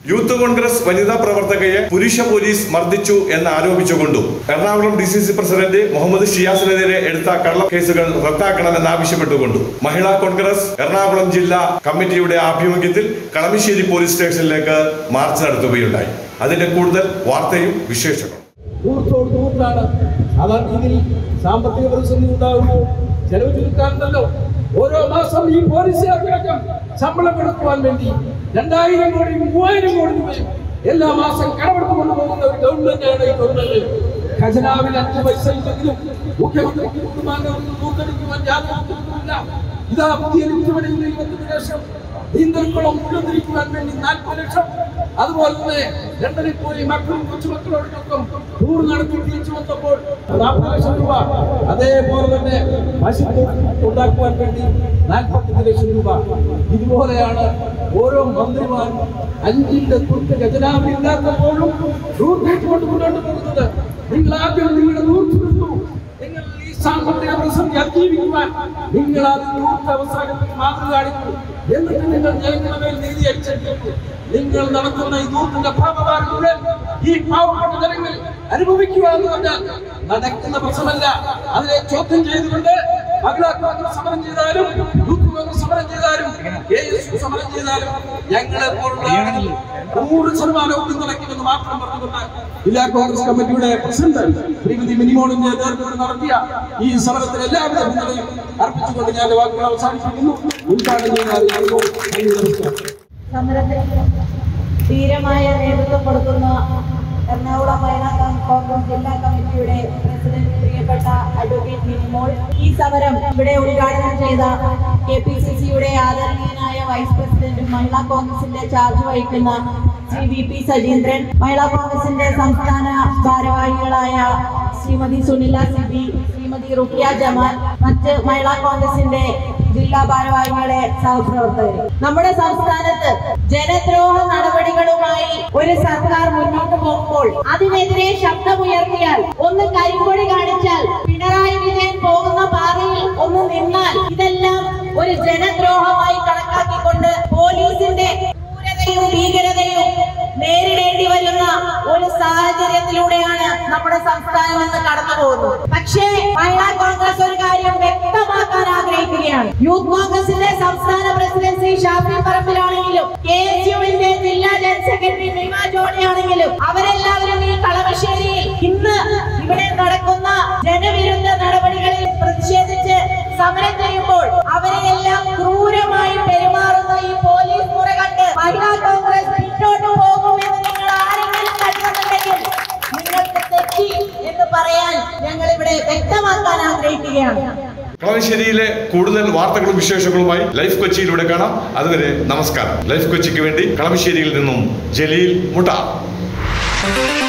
youth Congress വനിതാ പ്രവർത്തകയെ പുരുഷ police മർദ്ദിച്ചു എന്ന് ആരോപിച്ചുകൊണ്ടും Ernakulam D C C president Muhammad ഷിയാസിനെതിരെ എടുത്ത കള്ള കേസുകൾ റദ്ദാക്കണമെന്ന് ആവശ്യപ്പെട്ടുകൊണ്ടും മഹിളാ കോൺഗ്രസ് എറണാകുളം ജില്ലാ കമ്മിറ്റിയുടെ ആഭിമുഖ്യത്തിൽ കളമശ്ശേരി പോലീസ് സ്റ്റേഷനിലേക്ക് മാർച്ച് നടത്തുകയുണ്ടായി അതിന്റെ കൂടുതൽ വാർത്തയും വിശേഷങ്ങളും ദൂരത്തോട് ദൂരത്താണ് സാധാരണ രീതിയിൽ സാമ്പത്തിക പ്രതിസന്ധി ഉണ്ടാകുമ്പോൾ ചെലവ് ചുരുക്കാറുണ്ടല്ലോ ഓരോ മാസം ഈ പോലീസുകാർക്കടക്കം ശമ്പളം കൊടുക്കുവാൻ വേണ്ടി രണ്ടായിരം കോടി മൂവായിരം കോടി രൂപയും എല്ലാ മാസം കടമെടുത്ത് കൊണ്ടുപോകുന്ന ഒരു ഗവൺമെന്റാണ് ഈ ഗവൺമെന്റ് ഖജനാവിൽ അഞ്ച് പൈസ ഇല്ലെങ്കിലും മുഖ്യമന്ത്രിക്ക് കുടുംബാംഗങ്ങൾ നൂറ്റടിക്കുവാൻ യാതൊരു ബുദ്ധിമുട്ടുമില്ല ഇതാ പുതിയ ലിമിറ്റുപടിയിൽ ഇരുപത്തി ലക്ഷം നീന്തൽക്കുളം മുഴുവൻ വേണ്ടി നാൽപ്പത് ലക്ഷം അതുപോലെ തന്നെ ലണ്ടനിൽ പോയി മക്കളും കൊച്ചുമക്കളോടൊപ്പം ടൂർ നടത്തി തിരിച്ചു വന്നപ്പോൾ നാൽപ്പത് ലക്ഷം രൂപ അതേപോലെ തന്നെ പശു ഉണ്ടാക്കുവാൻ വേണ്ടി നാൽപ്പത്തഞ്ച് ലക്ഷം രൂപ ഇതുപോലെയാണ് ഓരോ മന്ത്രിമാരും അഞ്ചിന്റെ തുട്ട് ഖജനാവില്ലാത്തപ്പോഴും ടൂർ കൊണ്ട് മുന്നോട്ട് പോകുന്നത് നിങ്ങൾ ആദ്യം നിങ്ങളുടെ നൂറ്റി നിർത്തു നിങ്ങൾ ഈ സാമ്പത്തിക പ്രതിസന്ധി അതിജീവിക്കുവാൻ നിങ്ങൾ ആ നൂറ്റി അവസാനത്തിൽ മാതൃക കാണിച്ചു എന്നിട്ട് നിങ്ങൾ ജനങ്ങളുടെ മേൽ നീതി അടിച്ചെടുത്തു നിങ്ങൾ നടത്തുന്ന ഈ നൂറ്റിന്റെ ഭാഗഭാരം മുഴുവൻ ഈ പാവപ്പെട്ട ജനങ്ങൾ അനുഭവിക്കുക എന്ന് പറഞ്ഞാൽ നടക്കുന്ന പ്രശ്നമല്ല അതിനെ ചോദ്യം ചെയ്തുകൊണ്ട് മഹിളാ കോൺഗ്രസ് സമരം ചെയ്താലും യൂത്ത് കോൺഗ്രസ് സമരം ചെയ്താലും കെ എസ് യു സമരം ചെയ്താലും ഞങ്ങളെ പോലുള്ള ആളുകൾ നൂറ് ശതമാനവും പിന്തുണയ്ക്കുമെന്ന് മാത്രം പറഞ്ഞുകൊണ്ട് ജില്ലാ കോൺഗ്രസ് കമ്മിറ്റിയുടെ പ്രസിഡന്റ് ശ്രീമതി മിനിമോളിന്റെ നേതൃത്വത്തിൽ നടത്തിയ ഈ സമരത്തിന് എല്ലാവിധ പിന്തുണയും അർപ്പിച്ചുകൊണ്ട് ഞാൻ എൻ്റെ വാക്കുകൾ അവസാനിപ്പിക്കുന്നു ഉദ്ഘാടനം ചെയ്യുന്ന അറിയിക്കുന്നു നന്ദി നമസ്കാരം സമരത്തിന് ധീരമായ നേതൃത്വം കൊടുക്കുന്ന എറണാകുളം മഹിളാ കോൺഗ്രസ് ജില്ലാ കമ്മിറ്റിയുടെ പ്രസിഡന്റ് പ്രിയപ്പെട്ട അഡ്വക്കേറ്റ് മിനിമോൾ ഈ സമരം ഇവിടെ ഉദ്ഘാടനം ചെയ്ത കെ പി സി സിയുടെ ആദരണീയനായ വൈസ് പ്രസിഡന്റും മഹിളാ കോൺഗ്രസിന്റെ ചാർജ് വഹിക്കുന്ന ശ്രീ വി പി സജീന്ദ്രൻ മഹിളാ കോൺഗ്രസിന്റെ സംസ്ഥാന ഭാരവാഹികളായ ശ്രീമതി സുനില സിബി ശ്രീമതി റുക്കിയ ജമാൽ മറ്റ് മഹിളാ കോൺഗ്രസിന്റെ ജില്ലാ ഭാരവാഹികളെ സഹപ്രവർത്തകരെ നമ്മുടെ സംസ്ഥാനത്ത് ജനദ്രോഹ നടപടികളുമായി ഒരു സർക്കാർ മുന്നോട്ട് പോകുമ്പോൾ അതിനെതിരെ ശബ്ദമുയർത്തിയാൽ ഒന്ന് കരിങ്കൊടി കാണിച്ചാൽ പിണറായി വിജയൻ പോകുന്ന പാതയിൽ ഒന്ന് നിന്നാൽ ഇതെല്ലാം ഒരു ജനദ്രോഹമായി കണക്കാക്കിക്കൊണ്ട് പോലീസിന്റെ ക്രൂരതയും ഭീകരതയും നേരിടേണ്ടി വരുന്ന ഒരു സാഹചര്യത്തിലൂടെയാണ് നമ്മുടെ സംസ്ഥാനം ഇന്ന് കടന്നു പോകുന്നത് പക്ഷേ മഹിളാ കോൺഗ്രസ് ഒരു കാര്യം വ്യക്തമാക്കാൻ ആഗ്രഹിക്കുകയാണ് യൂത്ത് കോൺഗ്രസിന്റെ സംസ്ഥാന പ്രസിഡന്റ് ശ്രീ ഷാഫി പറമ്പിലാണെങ്കിലും കെ എസ് യുവിന്റെ ജില്ലാ ജനറൽ സെക്രട്ടറി മീമ ജോണിയാണെങ്കിലും അവരെല്ലാവരും ഈ കളമശ്ശേരിയിൽ ഇന്ന് ഇവിടെ നടക്കുന്ന ജനവിരുദ്ധ നടപടികളിൽ പ്രതിഷേധിച്ച് സമരം ചെയ്യുമ്പോൾ അവരെയെല്ലാം ക്രൂരമായി പെരുമാറുന്ന ഈ പോലീസ് മുറ കണ്ട് മഹിളാ കോൺഗ്രസ് പിന്നോട്ട് പോകുമെന്ന് നിങ്ങൾ ആരെങ്കിലും കരുതുന്നുണ്ടെങ്കിൽ നിങ്ങൾക്ക് തെറ്റി എന്ന് പറയാൻ ഞങ്ങൾ ഇവിടെ വ്യക്തമാക്കാൻ ആഗ്രഹിക്കുകയാണ് കളമശ്ശേരിയിലെ കൂടുതൽ വാർത്തകളും വിശേഷങ്ങളുമായി ലൈഫ് കൊച്ചിയിലൂടെ കാണാം അതുവരെ നമസ്കാരം ലൈഫ് കൊച്ചിക്ക് വേണ്ടി കളമശ്ശേരിയിൽ നിന്നും ജലീൽ മുട്ട